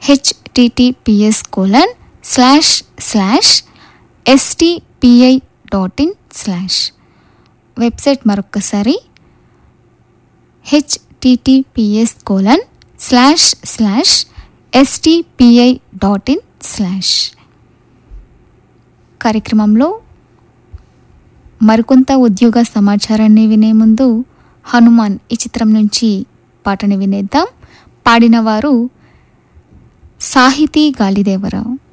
HTTPS colon slash slash STPI dot in slash website మరొక్కసారి HTTPS colon slash slash STPI dot in slash కార్యక్రమంలో మరికొంత ఉద్యోగ సమాచారాన్ని వినే ముందు హనుమాన్ ఈ చిత్రం నుంచి పాటని వినేద్దాం పాడినవారు సాహితీ గాలిదేవరావు